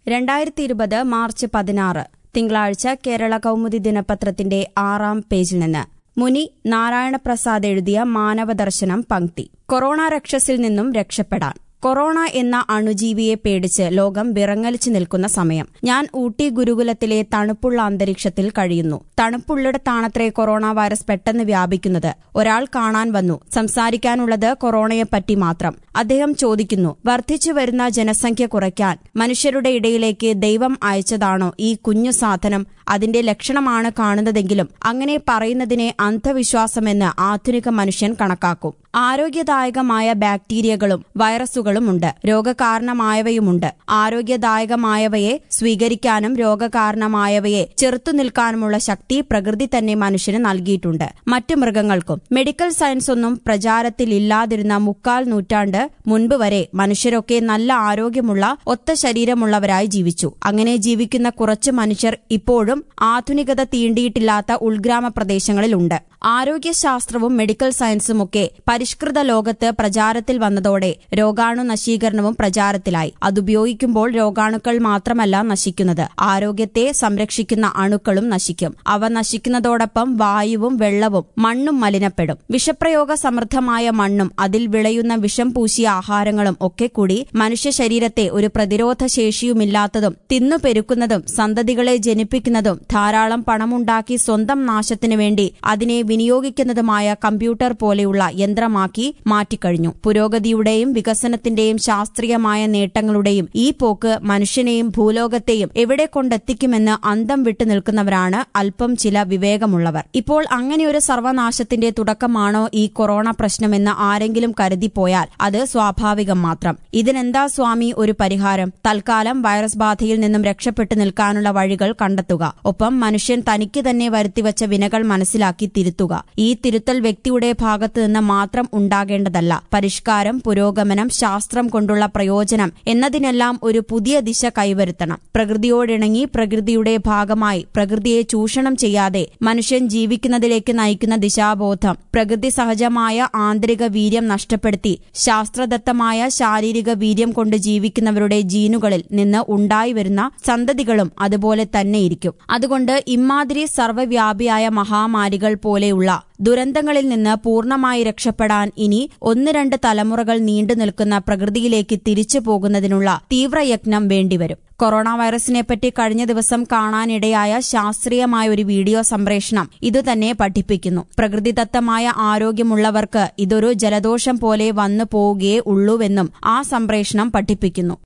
രണ്ടായിരത്തി ഇരുപത് മാർച്ച് പതിനാറ് തിങ്കളാഴ്ച കേരള കൗമുദി ദിനപത്രത്തിന്റെ ആറാം പേജിൽ നിന്ന് മുനി നാരായണപ്രസാദ് എഴുതിയ മാനവദർശനം പങ്ക്തി കൊറോണ രക്ഷസിൽ നിന്നും രക്ഷപ്പെടാൻ കൊറോണ എന്ന അണുജീവിയെ പേടിച്ച് ലോകം വിറങ്ങലിച്ചു നിൽക്കുന്ന സമയം ഞാൻ ഊട്ടി ഗുരുകുലത്തിലെ തണുപ്പുള്ള അന്തരീക്ഷത്തിൽ കഴിയുന്നു തണുപ്പുള്ളിടത്താണത്രേ കൊറോണ വൈറസ് പെട്ടെന്ന് വ്യാപിക്കുന്നത് ഒരാൾ കാണാൻ വന്നു സംസാരിക്കാനുള്ളത് കൊറോണയെപ്പറ്റി മാത്രം അദ്ദേഹം ചോദിക്കുന്നു വർദ്ധിച്ചു വരുന്ന ജനസംഖ്യ കുറയ്ക്കാൻ മനുഷ്യരുടെ ഇടയിലേക്ക് ദൈവം അയച്ചതാണോ ഈ കുഞ്ഞു സാധനം അതിന്റെ ലക്ഷണമാണ് കാണുന്നതെങ്കിലും അങ്ങനെ പറയുന്നതിനെ അന്ധവിശ്വാസമെന്ന് ആധുനിക മനുഷ്യൻ കണക്കാക്കും ആരോഗ്യദായകമായ ബാക്ടീരിയകളും വൈറസുകളുമുണ്ട് രോഗകാരണമായവയുമുണ്ട് ആരോഗ്യദായകമായവയെ സ്വീകരിക്കാനും രോഗകാരണമായവയെ ചെറുത്തുനിൽക്കാനുമുള്ള ശക്തി പ്രകൃതി തന്നെ മനുഷ്യന് നൽകിയിട്ടുണ്ട് മറ്റു മൃഗങ്ങൾക്കും മെഡിക്കൽ സയൻസ് ഒന്നും പ്രചാരത്തിലില്ലാതിരുന്ന മുക്കാൽ നൂറ്റാണ്ട് മുൻപ് വരെ മനുഷ്യരൊക്കെ നല്ല ആരോഗ്യമുള്ള ഒത്ത ശരീരമുള്ളവരായി ജീവിച്ചു അങ്ങനെ ജീവിക്കുന്ന കുറച്ചു മനുഷ്യർ ഇപ്പോഴും ആധുനികത തീണ്ടിയിട്ടില്ലാത്ത ഉൾഗ്രാമ പ്രദേശങ്ങളിലുണ്ട് ആരോഗ്യശാസ്ത്രവും മെഡിക്കൽ സയൻസുമൊക്കെ പരിഷ്കൃത ലോകത്ത് പ്രചാരത്തിൽ വന്നതോടെ രോഗാണു നശീകരണവും പ്രചാരത്തിലായി അതുപയോഗിക്കുമ്പോൾ രോഗാണുക്കൾ മാത്രമല്ല നശിക്കുന്നത് ആരോഗ്യത്തെ സംരക്ഷിക്കുന്ന അണുക്കളും നശിക്കും അവ നശിക്കുന്നതോടൊപ്പം വായുവും വെള്ളവും മണ്ണും മലിനപ്പെടും വിഷപ്രയോഗ സമൃദ്ധമായ മണ്ണും അതിൽ വിളയുന്ന വിഷം പൂശിയ ആഹാരങ്ങളും ഒക്കെ കൂടി മനുഷ്യ ശരീരത്തെ ഒരു പ്രതിരോധ ശേഷിയുമില്ലാത്തതും തിന്നു പെരുക്കുന്നതും സന്തതികളെ ജനിപ്പിക്കുന്നതും ധാരാളം പണമുണ്ടാക്കി സ്വന്തം നാശത്തിനു വേണ്ടി അതിനെ വിനിയോഗിക്കുന്നതുമായ കമ്പ്യൂട്ടർ പോലെയുള്ള യന്ത്രമാക്കി മാറ്റിക്കഴിഞ്ഞു പുരോഗതിയുടെയും വികസനത്തിന്റെയും ശാസ്ത്രീയമായ നേട്ടങ്ങളുടെയും ഈ പോക്ക് മനുഷ്യനെയും ഭൂലോകത്തെയും എവിടെ കൊണ്ടെത്തിക്കുമെന്ന് അന്തം വിട്ടു നിൽക്കുന്നവരാണ് അല്പം ചില വിവേകമുള്ളവർ ഇപ്പോൾ അങ്ങനെയൊരു സർവനാശത്തിന്റെ തുടക്കമാണോ ഈ കൊറോണ പ്രശ്നമെന്ന് ആരെങ്കിലും കരുതിപ്പോയാൽ അത് സ്വാഭാവികം മാത്രം ഇതിനെന്താ സ്വാമി ഒരു പരിഹാരം തൽക്കാലം വൈറസ് ബാധയിൽ നിന്നും രക്ഷപ്പെട്ടു നിൽക്കാനുള്ള വഴികൾ കണ്ടെത്തുക ഒപ്പം മനുഷ്യൻ തനിക്ക് തന്നെ വരുത്തിവച്ച വിനകൾ മനസ്സിലാക്കി തിരുത്തുക ഈ തിരുത്തൽ വ്യക്തിയുടെ ഭാഗത്തു നിന്ന് മാത്രം ഉണ്ടാകേണ്ടതല്ല പരിഷ്കാരം പുരോഗമനം ശാസ്ത്രം കൊണ്ടുള്ള പ്രയോജനം എന്നതിനെല്ലാം ഒരു പുതിയ ദിശ കൈവരുത്തണം പ്രകൃതിയോടിണങ്ങി പ്രകൃതിയുടെ ഭാഗമായി പ്രകൃതിയെ ചൂഷണം ചെയ്യാതെ മനുഷ്യൻ ജീവിക്കുന്നതിലേക്ക് നയിക്കുന്ന ദിശാബോധം പ്രകൃതി സഹജമായ ആന്തരിക വീര്യം നഷ്ടപ്പെടുത്തി ശാസ്ത്രദത്തമായ ശാരീരിക വീര്യം കൊണ്ട് ജീവിക്കുന്നവരുടെ ജീനുകളിൽ നിന്ന് ഉണ്ടായി വരുന്ന സന്തതികളും അതുപോലെ തന്നെയിരിക്കും അതുകൊണ്ട് ഇമാതിരി സർവ്വവ്യാപിയായ മഹാമാരികൾ പോലെയുള്ള ദുരന്തങ്ങളിൽ നിന്ന് പൂർണ്ണമായി രക്ഷപ്പെടാൻ ഇനി ഒന്ന് രണ്ട് തലമുറകൾ നീണ്ടു നിൽക്കുന്ന പ്രകൃതിയിലേക്ക് തിരിച്ചു പോകുന്നതിനുള്ള തീവ്രയത്നം വേണ്ടിവരും കൊറോണ വൈറസിനെപ്പറ്റി കഴിഞ്ഞ ദിവസം കാണാനിടയായ ശാസ്ത്രീയമായ ഒരു വീഡിയോ സംപ്രേഷണം ഇതുതന്നെ പഠിപ്പിക്കുന്നു പ്രകൃതിദത്തമായ ആരോഗ്യമുള്ളവർക്ക് ഇതൊരു ജലദോഷം പോലെ വന്നു പോവുകയേ ഉള്ളൂവെന്നും ആ സംപ്രേഷണം പഠിപ്പിക്കുന്നു